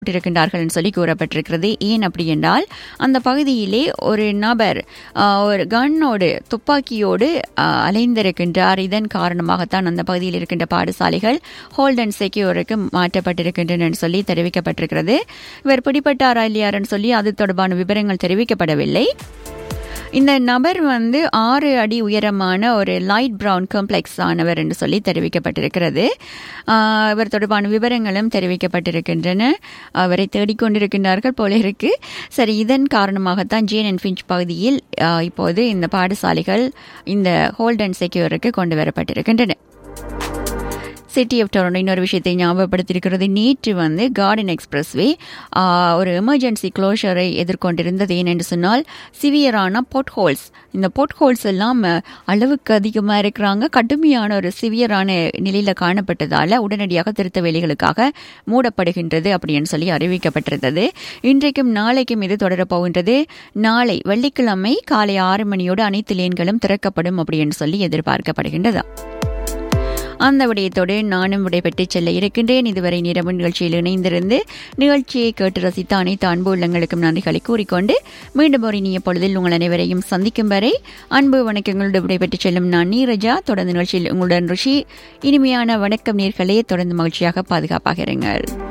இருக்கின்றார்கள் சொல்லி கூறப்பட்டிருக்கிறது ஏன் அப்படி என்றால் அந்த பகுதியிலே ஒரு நபர் ஆஹ், ஒரு கன்னோடு துப்பாக்கியோடு ஆஹ், அலைந்திருக்கின்றார் இதன் காரணமாகத்தான் அந்த பகுதியில் இருக்கின்ற பாடசாலைகள் ஹோல்ட் அண்ட் செக்யூருக்கு மாற்றப்பட்டிருக்கின்றன சொல்லி தெரிவிக்கப்பட்டிருக்கிறது இவர் பிடிபட்டாரா இல்லையாருன்னு சொல்லி அது தொடர்பான விவரங்கள் தெரிவிக்கப்படவில்லை இந்த நபர் வந்து ஆறு அடி உயரமான ஒரு லைட் பிரவுன் காம்ப்ளெக்ஸ் ஆனவர் என்று சொல்லி தெரிவிக்கப்பட்டிருக்கிறது ஆஹ் இவர் தொடர்பான விவரங்களும் தெரிவிக்கப்பட்டிருக்கின்றன அவரை தேடிக்கொண்டிருக்கின்றார்கள் போல இருக்கு சரி இதன் காரணமாகத்தான் ஜேன் அண்ட் ஃபிஞ்ச் பகுதியில் ஆஹ் இப்போது இந்த பாடசாலைகள் இந்த ஹோல்ட் அண்ட் செக்யூருக்கு கொண்டு வரப்பட்டிருக்கின்றன சிட்டி ஆஃப் டொரண்டோ இன்னொரு விஷயத்தை ஞாபகப்படுத்தியிருக்கிறது நேற்று வந்து கார்டன் எக்ஸ்பிரஸ்வே ஒரு எமர்ஜென்சி க்ளோஷரை எதிர்கொண்டிருந்தது ஏனென்று சொன்னால் சிவியரான பொட் ஹோல்ஸ் இந்த பொட் ஹோல்ஸ் எல்லாம் அஹ், அளவுக்கு அதிகமாக இருக்கிறாங்க கடுமையான ஒரு சிவியரான நிலையில் காணப்பட்டதால் உடனடியாக திருத்த வேலைகளுக்காக மூடப்படுகின்றது அப்படின்னு சொல்லி அறிவிக்கப்பட்டிருந்தது இன்றைக்கும் நாளைக்கும் இது தொடரப் போகின்றது நாளை வெள்ளிக்கிழமை காலை ஆறு மணியோடு அனைத்து லேன்களும் திறக்கப்படும் அப்படின்னு சொல்லி எதிர்பார்க்கப்படுகின்றது அந்த விடயத்தோடு நானும் விடைபெற்று செல்ல இருக்கின்றேன் இதுவரை நிரவு நிகழ்ச்சியில் இணைந்திருந்து நிகழ்ச்சியை கேட்டு ரசித்த அனைத்து அன்பு உள்ளங்களுக்கும் நன்றிகளை கூறிக்கொண்டு மீண்டும் ஒரு இனிய பொழுதில் உங்கள் அனைவரையும் சந்திக்கும் வரை அன்பு வணக்கங்களோடு விடைபெற்று செல்லும் நான் நீரஜா தொடர்ந்து நிகழ்ச்சியில் உங்களுடன் ருஷி இனிமையான வணக்கம் நேர்களே தொடர்ந்து மகிழ்ச்சியாக பாதுகாப்பாக இருங்கள்